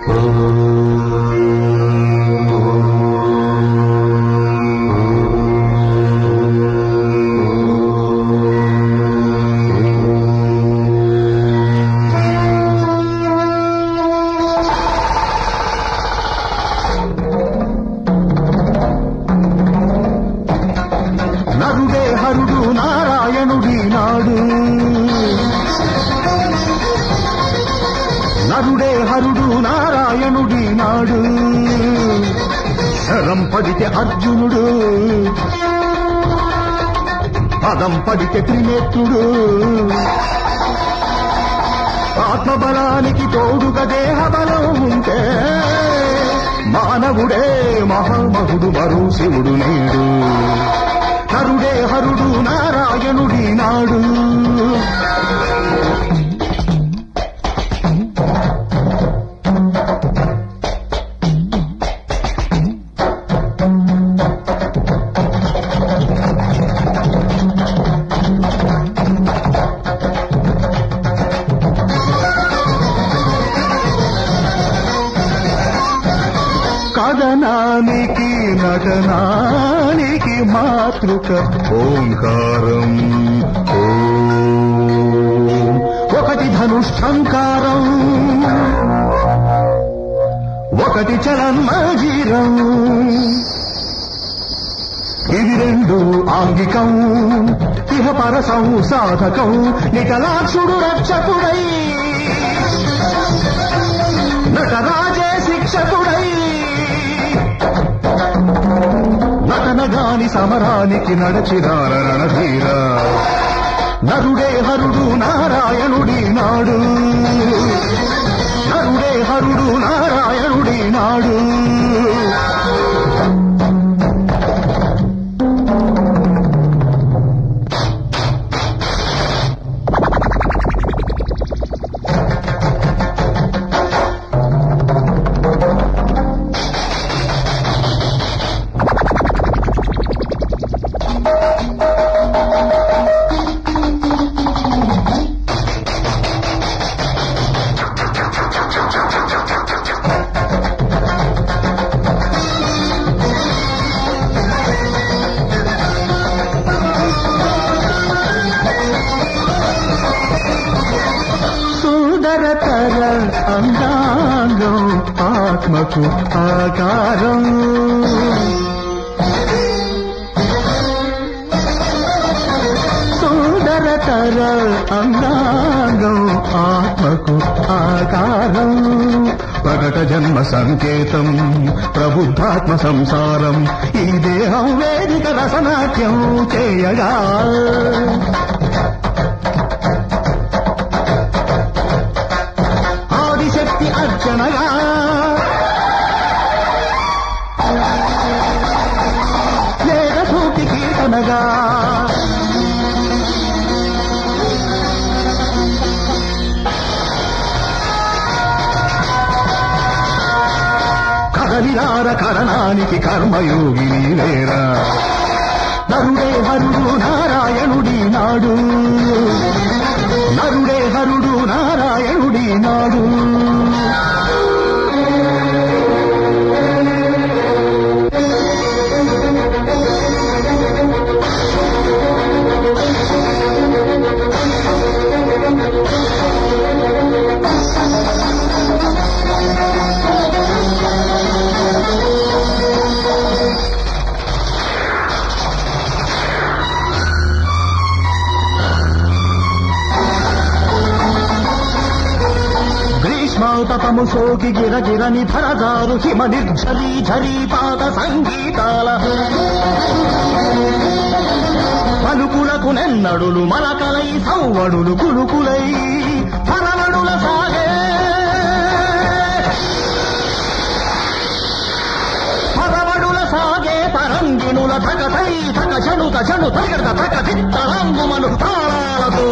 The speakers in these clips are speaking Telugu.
నరుడే హరుడు నారాయణుడి నాడు నరుడే హరుడు నారాయణుడి నాడు శరం పడితే అర్జునుడు పదం పడితే త్రినేత్రుడు ఆత్మబలానికి తోడుగా దేహ బలం ఉంటే మానవుడే మహామహుడు మరు శివుడు నేడు హరుడే హరుడు నారాయణుడి నాడు కథనానికి నటనానికి మాతృక ఓంకారం ఓం. ఒకటి ధనుష్టంకారం ఒకటి చలన్మజీరం ఇవి రెండు ఆంగికం ఇహ పరసం సాధకం నికలాక్షుడు రక్షకుడై నటరాజే శిక్షకుడై నటనగాని సమరానికి నడచిరార రణధీర నరుడే హరుడు నారాయణుడి నాడు నరుడే హరుడు నారాయణుడి నాడు సుందరతర అందాంగం ఆత్మకు ఆకారం సుందరతర అందాంగం ఆత్మకు ఆకారం పగట జన్మ సంకేతం ప్రబుద్ధాత్మ సంసారం ఈ దేహం వేదిక రసనాట్యం చేయగా ఆదిశక్తి అర్చనగా వేదభూతి కీర్తనగా కదలిరార కరణానికి కర్మయోగిని వేరా నరుడే హరుడు నారాయణుడి నాడు నరుడే హరుడు నారాయణుడి నాడు గ్రీష్మాతపము సోకి గిరగిరని ధరదారు హిమ నిర్ఝరీ ఝరీ పాద సంగీతాల పలుకులకు నెన్నడులు మలకలై సౌవడులు కులుకులై పరవడుల సాగే పరవడుల సాగే తరంగిణుల ధగతై ధగ చనుత చను తగడ తగ చిత్తరంగుమను తాళాలతో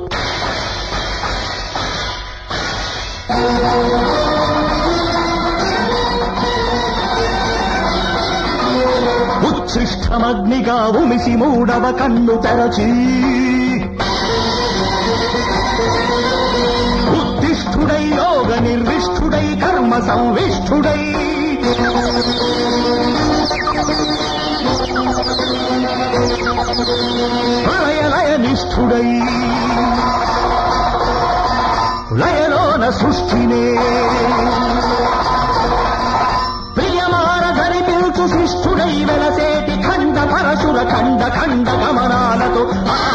ఉచ్ఛిష్టమగ్నిగా ఉమిసి మూడవ కన్ను తెరచి ఉత్తిష్ఠుడై యోగ నిర్విష్ఠుడై కర్మ సంవిష్ఠుడై ప్రళయ లయ నిష్ఠుడై లయలోన సృష్టినే ప్రియమార ధరి పిలుచు శిష్ఠుడై వెలసేటి ఖండ పరశుర ఖండ ఖండ గమనాలతో ఆ